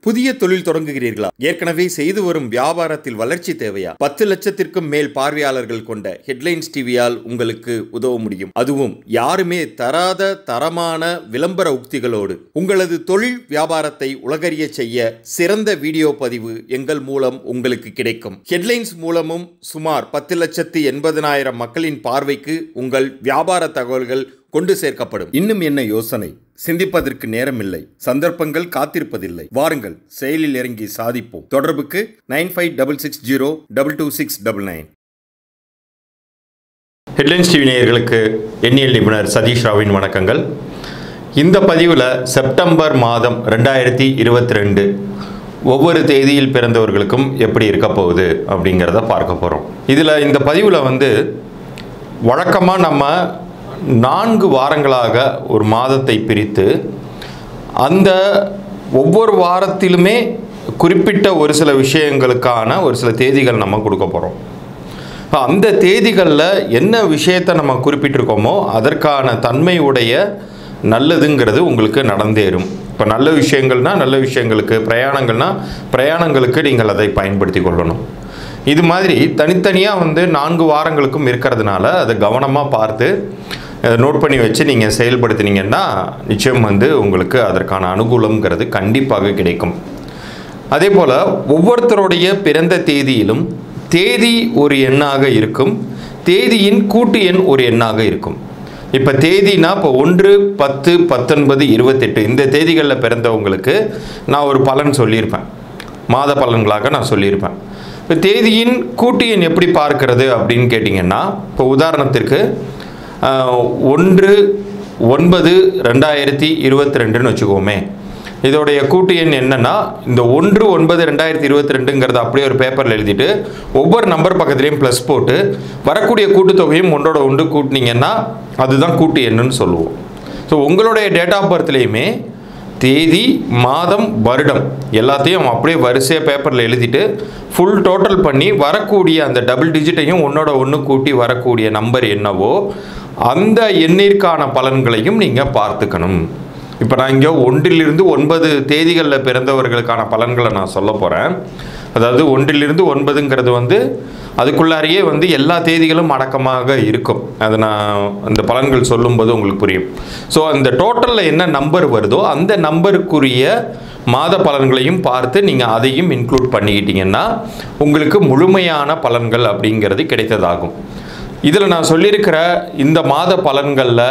புதிய தொழில் தொடங்குகிறீர்களா ஏற்கனவே செய்து வரும் வியாபாரத்தில் வளர்ச்சி தேவையா பத்து லட்சத்திற்கும் மேல் பார்வையாளர்கள் கொண்ட ஹெட்லைன்ஸ் டிவியால் உங்களுக்கு உதவ முடியும் அதுவும் யாருமே தராத தரமான விளம்பர உக்திகளோடு உங்களது தொழில் வியாபாரத்தை உலகறிய செய்ய சிறந்த வீடியோ பதிவு எங்கள் மூலம் உங்களுக்கு கிடைக்கும் ஹெட்லைன்ஸ் மூலமும் சுமார் பத்து லட்சத்து எண்பதனாயிரம் மக்களின் பார்வைக்கு உங்கள் வியாபார தகவல்கள் கொண்டு சேர்க்கப்படும் இன்னும் என்ன யோசனை சிந்திப்பதற்கு நேரமில்லை சந்தர்ப்பங்கள் காத்திருப்பதில்லை வாருங்கள் செயலில் இறங்கி சாதிப்போம் தொடர்புக்கு nine five double six zero double two six double nine headlines TV நேயர்களுக்கு எண்ணியல் நிபுணர் சதீஷ் ராவின் வணக்கங்கள் இந்த பதிவில் செப்டம்பர் மாதம் ரெண்டாயிரத்தி இருபத்தி ரெண்டு ஒவ்வொரு தேதியில் பிறந்தவர்களுக்கும் எப்படி இருக்க போகுது அப்படிங்கிறத பார்க்க போகிறோம் இதில் இந்த பதிவில் வந்து வழக்கமாக நம்ம நான்கு வாரங்களாக ஒரு மாதத்தை பிரித்து அந்த ஒவ்வொரு வாரத்திலுமே குறிப்பிட்ட ஒரு சில விஷயங்களுக்கான ஒரு சில தேதிகள் நம்ம கொடுக்க போகிறோம் அந்த தேதிகளில் என்ன விஷயத்தை நம்ம குறிப்பிட்டிருக்கோமோ அதற்கான தன்மை உடைய நல்லதுங்கிறது உங்களுக்கு நடந்தேறும் இப்போ நல்ல விஷயங்கள்னா நல்ல விஷயங்களுக்கு பிரயாணங்கள்னா பிரயாணங்களுக்கு நீங்கள் அதை பயன்படுத்தி கொள்ளணும் இது மாதிரி தனித்தனியாக வந்து நான்கு வாரங்களுக்கும் இருக்கிறதுனால அதை கவனமாக பார்த்து அதை நோட் பண்ணி வச்சு நீங்கள் செயல்படுத்தினீங்கன்னா நிச்சயம் வந்து உங்களுக்கு அதற்கான அனுகூலங்கிறது கண்டிப்பாக கிடைக்கும் அதே போல் ஒவ்வொருத்தருடைய பிறந்த தேதியிலும் தேதி ஒரு எண்ணாக இருக்கும் தேதியின் கூட்டு எண் ஒரு எண்ணாக இருக்கும் இப்போ தேதினா இப்போ ஒன்று பத்து பத்தொன்பது இருபத்தெட்டு இந்த தேதிகளில் பிறந்தவங்களுக்கு நான் ஒரு பலன் சொல்லியிருப்பேன் மாத பலன்களாக நான் சொல்லியிருப்பேன் இப்போ தேதியின் கூட்டு எண் எப்படி பார்க்கிறது அப்படின்னு கேட்டிங்கன்னா இப்போ உதாரணத்திற்கு ஆஹ், ஒன்று ஒன்பது ரெண்டாயிரத்தி இருபத்தி ரெண்டுன்னு வச்சுக்கோமே இதோடைய கூட்டு எண் என்னன்னா இந்த ஒன்று ஒன்பது ரெண்டாயிரத்தி இருபத்தி ரெண்டுங்கிறத அப்படியே ஒரு பேப்பரில் எழுதிட்டு ஒவ்வொரு நம்பர் பக்கத்துலேயும் ப்ளஸ் போட்டு வரக்கூடிய கூட்டுத்தொகையும் ஒன்றோட ஒன்று கூட்டினீங்கன்னா அதுதான் கூட்டு எண்ணுன்னு சொல்லுவோம் ஸோ உங்களுடைய டேட் ஆஃப் பர்த்லேயுமே தேதி மாதம் வருடம் எல்லாத்தையும் அப்படியே வரிசையாக பேப்பரில் எழுதிட்டு ஃபுல் டோட்டல் பண்ணி வரக்கூடிய அந்த டபுள் டிஜிட்டையும் ஒன்றோட ஒன்று கூட்டி வரக்கூடிய நம்பர் என்னவோ அந்த எண்ணிற்கான பலன்களையும் நீங்கள் பார்த்துக்கணும் இப்போ நான் இங்கே ஒன்றிலிருந்து ஒன்பது தேதிகளில் பிறந்தவர்களுக்கான பலன்களை நான் சொல்ல போகிறேன் அதாவது ஒன்றிலிருந்து ஒன்பதுங்கிறது வந்து அதுக்குள்ளாரையே வந்து எல்லா தேதிகளும் அடக்கமாக இருக்கும் அது நான் அந்த பலன்கள் சொல்லும்போது உங்களுக்கு புரியும் ஸோ அந்த டோட்டலில் என்ன நம்பர் வருதோ அந்த நம்பருக்குரிய மாத பலன்களையும் பார்த்து நீங்கள் அதையும் இன்க்ளூட் பண்ணிக்கிட்டீங்கன்னா உங்களுக்கு முழுமையான பலன்கள் அப்படிங்கிறது கிடைத்ததாகும் இதில் நான் சொல்லியிருக்கிற இந்த மாத பலன்களில்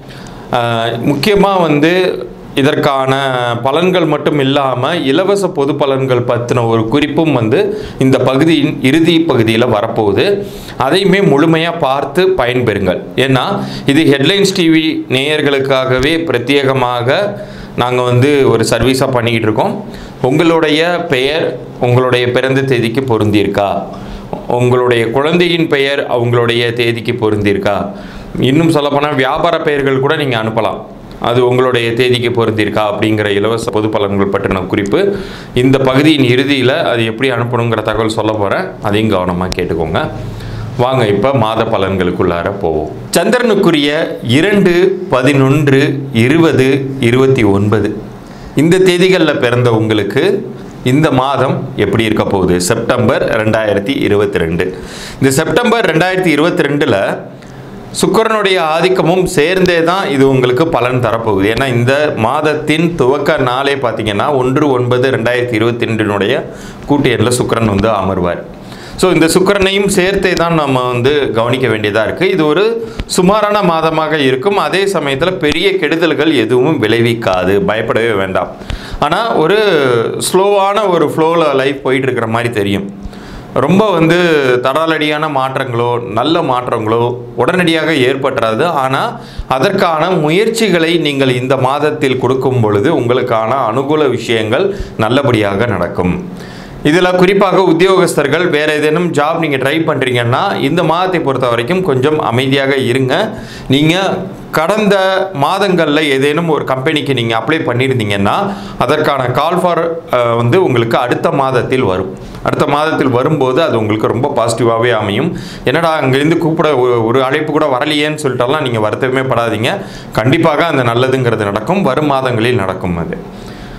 முக்கியமாக வந்து இதற்கான பலன்கள் மட்டும் இல்லாமல் இலவச பொது பலன்கள் பற்றின ஒரு குறிப்பும் வந்து இந்த பகுதியின் இறுதி பகுதியில் வரப்போகுது அதையுமே முழுமையாக பார்த்து பயன்பெறுங்கள் ஏன்னா இது ஹெட்லைன்ஸ் டிவி நேயர்களுக்காகவே பிரத்யேகமாக நாங்கள் வந்து ஒரு சர்வீஸாக பண்ணிக்கிட்டு இருக்கோம் உங்களுடைய பெயர் உங்களுடைய பிறந்த தேதிக்கு பொருந்தியிருக்கா உங்களுடைய குழந்தையின் பெயர் அவங்களுடைய தேதிக்கு பொருந்தியிருக்கா இன்னும் சொல்லப்போனால் வியாபார பெயர்கள் கூட நீங்கள் அனுப்பலாம் அது உங்களுடைய தேதிக்கு பொருந்திருக்கா அப்படிங்கிற இலவச பொது பலன்கள் பற்றின குறிப்பு இந்த பகுதியின் இறுதியில் அது எப்படி அனுப்பணுங்கிற தகவல் சொல்ல போகிறேன் அதையும் கவனமாக கேட்டுக்கோங்க வாங்க இப்போ மாத பலன்களுக்குள்ளார போவோம் சந்திரனுக்குரிய இரண்டு பதினொன்று இருபது இருபத்தி ஒன்பது இந்த தேதிகளில் பிறந்த உங்களுக்கு இந்த மாதம் எப்படி இருக்க போகுது செப்டம்பர் ரெண்டாயிரத்தி இருபத்தி ரெண்டு இந்த செப்டம்பர் ரெண்டாயிரத்தி இருபத்தி ரெண்டில் சுக்கிரனுடைய ஆதிக்கமும் சேர்ந்தே தான் இது உங்களுக்கு பலன் தரப்போகுது ஏன்னா இந்த மாதத்தின் துவக்க நாளே பார்த்தீங்கன்னா ஒன்று ஒன்பது ரெண்டாயிரத்தி இருபத்தி ரெண்டினுடைய கூட்டு எண்ணில் சுக்கிரன் வந்து அமர்வார் ஸோ இந்த சுக்கிரனையும் சேர்த்தே தான் நம்ம வந்து கவனிக்க வேண்டியதாக இருக்குது இது ஒரு சுமாரான மாதமாக இருக்கும் அதே சமயத்தில் பெரிய கெடுதல்கள் எதுவும் விளைவிக்காது பயப்படவே வேண்டாம் ஆனால் ஒரு ஸ்லோவான ஒரு ஃப்ளோவில் லைஃப் போயிட்டு இருக்கிற மாதிரி தெரியும் ரொம்ப வந்து தடாலடியான மாற்றங்களோ நல்ல மாற்றங்களோ உடனடியாக ஏற்பட்டுறாது ஆனால் அதற்கான முயற்சிகளை நீங்கள் இந்த மாதத்தில் கொடுக்கும் பொழுது உங்களுக்கான அனுகூல விஷயங்கள் நல்லபடியாக நடக்கும் இதில் குறிப்பாக உத்தியோகஸ்தர்கள் வேறு ஏதேனும் ஜாப் நீங்கள் ட்ரை பண்ணுறீங்கன்னா இந்த மாதத்தை பொறுத்த வரைக்கும் கொஞ்சம் அமைதியாக இருங்க நீங்கள் கடந்த மாதங்களில் ஏதேனும் ஒரு கம்பெனிக்கு நீங்கள் அப்ளை பண்ணியிருந்தீங்கன்னா அதற்கான கால் ஃபார் வந்து உங்களுக்கு அடுத்த மாதத்தில் வரும் அடுத்த மாதத்தில் வரும்போது அது உங்களுக்கு ரொம்ப பாசிட்டிவாகவே அமையும் என்னடா அங்கேருந்து கூப்பிட ஒரு ஒரு அழைப்பு கூட வரலையேன்னு சொல்லிட்டெல்லாம் நீங்கள் வருத்தமே படாதீங்க கண்டிப்பாக அந்த நல்லதுங்கிறது நடக்கும் வரும் மாதங்களில் நடக்கும் அது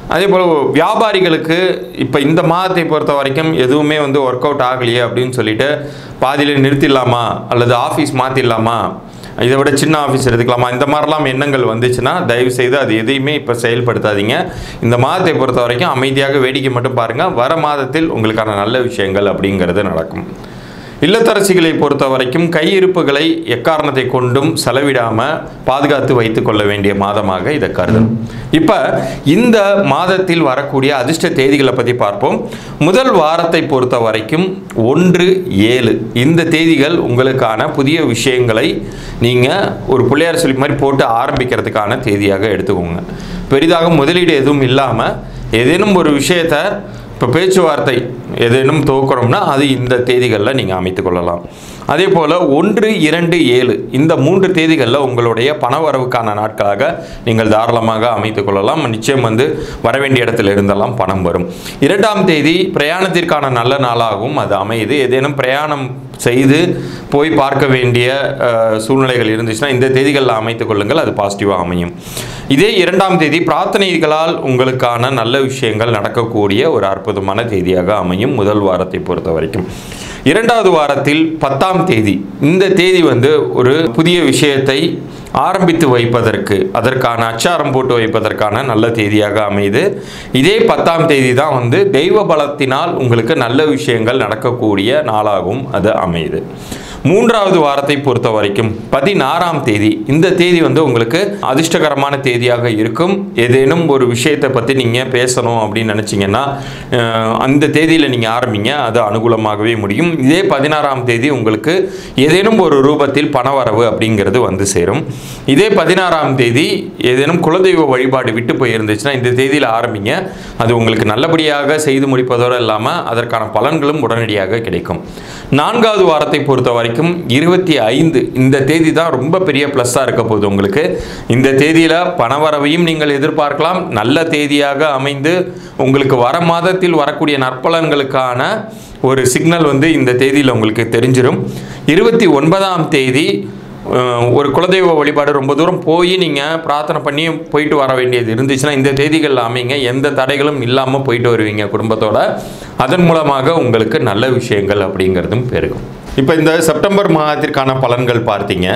அதே போல் வியாபாரிகளுக்கு இப்போ இந்த மாதத்தை பொறுத்த வரைக்கும் எதுவுமே வந்து ஒர்க் அவுட் ஆகலையே அப்படின்னு சொல்லிட்டு பாதியில் நிறுத்திடலாமா அல்லது ஆஃபீஸ் மாற்றிடலாமா இதை விட சின்ன ஆஃபீஸ் எடுத்துக்கலாமா இந்த மாதிரிலாம் எண்ணங்கள் வந்துச்சுன்னா தயவு செய்து அது எதையுமே இப்போ செயல்படுத்தாதீங்க இந்த மாதத்தை பொறுத்த வரைக்கும் அமைதியாக வேடிக்கை மட்டும் பாருங்கள் வர மாதத்தில் உங்களுக்கான நல்ல விஷயங்கள் அப்படிங்கிறது நடக்கும் இல்லத்தரசிகளை பொறுத்த வரைக்கும் கையிருப்புகளை எக்காரணத்தை கொண்டும் செலவிடாமல் பாதுகாத்து வைத்துக் கொள்ள வேண்டிய மாதமாக இதை கருதணும் இப்போ இந்த மாதத்தில் வரக்கூடிய அதிர்ஷ்ட தேதிகளை பற்றி பார்ப்போம் முதல் வாரத்தை பொறுத்த வரைக்கும் ஒன்று ஏழு இந்த தேதிகள் உங்களுக்கான புதிய விஷயங்களை நீங்கள் ஒரு பிள்ளையார் சொல்லி மாதிரி போட்டு ஆரம்பிக்கிறதுக்கான தேதியாக எடுத்துக்கோங்க பெரிதாக முதலீடு எதுவும் இல்லாமல் ஏதேனும் ஒரு விஷயத்தை இப்போ பேச்சுவார்த்தை ஏதேனும் துவக்கிறோம்னா அது இந்த தேதிகளில் நீங்கள் அமைத்துக் கொள்ளலாம் அதே போல் ஒன்று இரண்டு ஏழு இந்த மூன்று தேதிகளில் உங்களுடைய பணவரவுக்கான நாட்களாக நீங்கள் தாராளமாக அமைத்துக் கொள்ளலாம் நிச்சயம் வந்து வர வேண்டிய இடத்துல இருந்தெல்லாம் பணம் வரும் இரண்டாம் தேதி பிரயாணத்திற்கான நல்ல நாளாகவும் அது அமையுது ஏதேனும் பிரயாணம் செய்து போய் பார்க்க வேண்டிய அஹ், சூழ்நிலைகள் இருந்துச்சுன்னா இந்த தேதிகளில் அமைத்துக் கொள்ளுங்கள் அது பாசிட்டிவாக அமையும் இதே இரண்டாம் தேதி பிரார்த்தனைகளால் உங்களுக்கான நல்ல விஷயங்கள் நடக்கக்கூடிய ஒரு அற்புதமான தேதியாக அமையும் முதல் வாரத்தை பொறுத்த வரைக்கும் இரண்டாவது வாரத்தில் பத்தாம் தேதி இந்த தேதி வந்து ஒரு புதிய விஷயத்தை ஆரம்பித்து வைப்பதற்கு அதற்கான அச்சாரம் போட்டு வைப்பதற்கான நல்ல தேதியாக அமையுது இதே பத்தாம் தேதி தான் வந்து தெய்வ பலத்தினால் உங்களுக்கு நல்ல விஷயங்கள் நடக்கக்கூடிய நாளாகவும் அது அமையுது மூன்றாவது வாரத்தை பொறுத்த வரைக்கும் பதினாறாம் தேதி இந்த தேதி வந்து உங்களுக்கு அதிர்ஷ்டகரமான தேதியாக இருக்கும் ஏதேனும் ஒரு விஷயத்தை பற்றி நீங்கள் பேசணும் அப்படின்னு நினச்சிங்கன்னா அஹ், அந்த தேதியில் நீங்கள் ஆரம்பிங்க அது அனுகூலமாகவே முடியும் இதே பதினாறாம் தேதி உங்களுக்கு ஏதேனும் ஒரு ரூபத்தில் பணவரவு அப்படிங்கிறது வந்து சேரும் இதே பதினாறாம் தேதி ஏதேனும் குலதெய்வ வழிபாடு விட்டு போயிருந்துச்சுன்னா இந்த தேதியில் ஆரம்பிங்க அது உங்களுக்கு நல்லபடியாக செய்து முடிப்பதோடு இல்லாமல் அதற்கான பலன்களும் உடனடியாக கிடைக்கும் நான்காவது வாரத்தை பொறுத்த வரைக்கும் இருபத்தி ஐந்து இந்த தேதி தான் ரொம்ப பெரிய ப்ளஸ்ஸாக இருக்க போகுது உங்களுக்கு இந்த தேதியில் பணவரவையும் நீங்கள் எதிர்பார்க்கலாம் நல்ல தேதியாக அமைந்து உங்களுக்கு வர மாதத்தில் வரக்கூடிய நற்பலன்களுக்கான ஒரு சிக்னல் வந்து இந்த தேதியில் உங்களுக்கு தெரிஞ்சிடும் இருபத்தி ஒன்பதாம் தேதி அஹ், ஒரு குலதெய்வ வழிபாடு ரொம்ப தூரம் போய் நீங்கள் பிரார்த்தனை பண்ணி போயிட்டு வர வேண்டியது இருந்துச்சுன்னா இந்த தேதிகளில் அமைங்க எந்த தடைகளும் இல்லாமல் போயிட்டு வருவீங்க குடும்பத்தோட அதன் மூலமாக உங்களுக்கு நல்ல விஷயங்கள் அப்படிங்கிறதும் பெருகும் இப்போ இந்த செப்டம்பர் மாதத்திற்கான பலன்கள் பார்த்தீங்க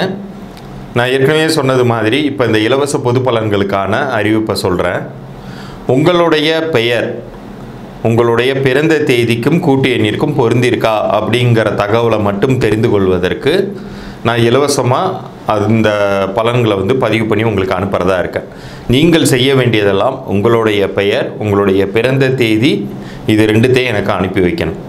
நான் ஏற்கனவே சொன்னது மாதிரி இப்போ இந்த இலவச பொது பலன்களுக்கான அறிவிப்பை சொல்கிறேன் உங்களுடைய பெயர் உங்களுடைய பிறந்த தேதிக்கும் கூட்டு எண்ணிற்கும் பொருந்திருக்கா அப்படிங்கிற தகவலை மட்டும் தெரிந்து கொள்வதற்கு நான் இலவசமாக அந்த பலன்களை வந்து பதிவு பண்ணி உங்களுக்கு அனுப்புகிறதா இருக்கேன் நீங்கள் செய்ய வேண்டியதெல்லாம் உங்களுடைய பெயர் உங்களுடைய பிறந்த தேதி இது ரெண்டுத்தையும் எனக்கு அனுப்பி வைக்கணும்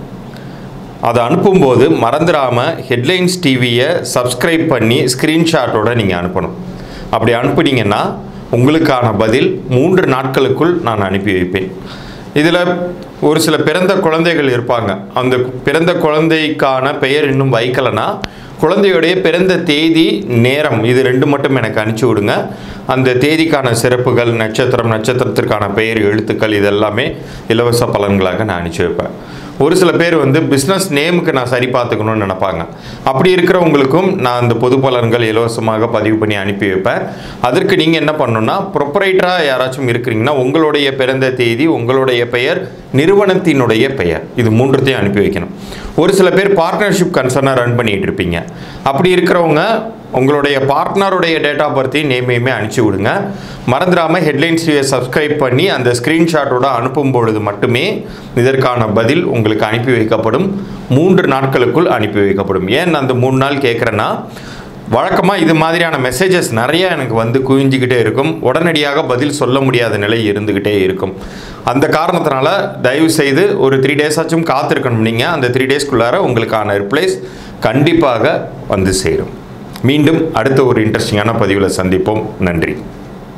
அதை அனுப்பும்போது மறந்துடாமல் ஹெட்லைன்ஸ் டிவியை சப்ஸ்கிரைப் பண்ணி ஸ்க்ரீன்ஷாட்டோட நீங்கள் அனுப்பணும் அப்படி அனுப்புனீங்கன்னா உங்களுக்கான பதில் மூன்று நாட்களுக்குள் நான் அனுப்பி வைப்பேன் இதில் ஒரு சில பிறந்த குழந்தைகள் இருப்பாங்க அந்த பிறந்த குழந்தைக்கான பெயர் இன்னும் வைக்கலைன்னா குழந்தையுடைய பிறந்த தேதி நேரம் இது ரெண்டு மட்டும் எனக்கு அனுப்பிச்சி விடுங்க அந்த தேதிக்கான சிறப்புகள் நட்சத்திரம் நட்சத்திரத்திற்கான பெயர் எழுத்துக்கள் இதெல்லாமே இலவச பலன்களாக நான் அனுப்பிச்சி வைப்பேன் ஒரு சில பேர் வந்து பிஸ்னஸ் நேமுக்கு நான் சரி பார்த்துக்கணும்னு நினைப்பாங்க அப்படி இருக்கிறவங்களுக்கும் நான் அந்த பொது பலன்கள் இலவசமாக பதிவு பண்ணி அனுப்பி வைப்பேன் அதற்கு நீங்கள் என்ன பண்ணணும்னா ப்ரொப்பரைட்டராக யாராச்சும் இருக்கிறீங்கன்னா உங்களுடைய பிறந்த தேதி உங்களுடைய பெயர் நிறுவனத்தினுடைய பெயர் இது மூன்றுத்தையும் அனுப்பி வைக்கணும் ஒரு சில பேர் பார்ட்னர்ஷிப் கன்சர்னாக ரன் பண்ணிட்டு இருப்பீங்க அப்படி இருக்கிறவங்க உங்களுடைய பார்ட்னருடைய டேட் ஆஃப் பர்த்தையும் நேமையுமே அனுப்பிச்சி விடுங்க மறந்துடாமல் ஹெட்லைன்ஸ் சப்ஸ்கிரைப் பண்ணி அந்த ஸ்க்ரீன்ஷாட்டோட அனுப்பும் பொழுது மட்டுமே இதற்கான பதில் உங்களுக்கு அனுப்பி வைக்கப்படும் மூன்று நாட்களுக்குள் அனுப்பி வைக்கப்படும் ஏன் நான் அந்த மூணு நாள் கேட்குறேன்னா வழக்கமாக இது மாதிரியான மெசேஜஸ் நிறைய எனக்கு வந்து குவிஞ்சிக்கிட்டே இருக்கும் உடனடியாக பதில் சொல்ல முடியாத நிலை இருந்துக்கிட்டே இருக்கும் அந்த காரணத்தினால தயவு செய்து ஒரு த்ரீ டேஸ் ஆச்சும் காத்திருக்கணும் நீங்கள் அந்த த்ரீ டேஸ்க்குள்ளார உங்களுக்கான ரிப்ளைஸ் கண்டிப்பாக வந்து சேரும் மீண்டும் அடுத்த ஒரு இன்ட்ரெஸ்டிங்கான பதிவில் சந்திப்போம் நன்றி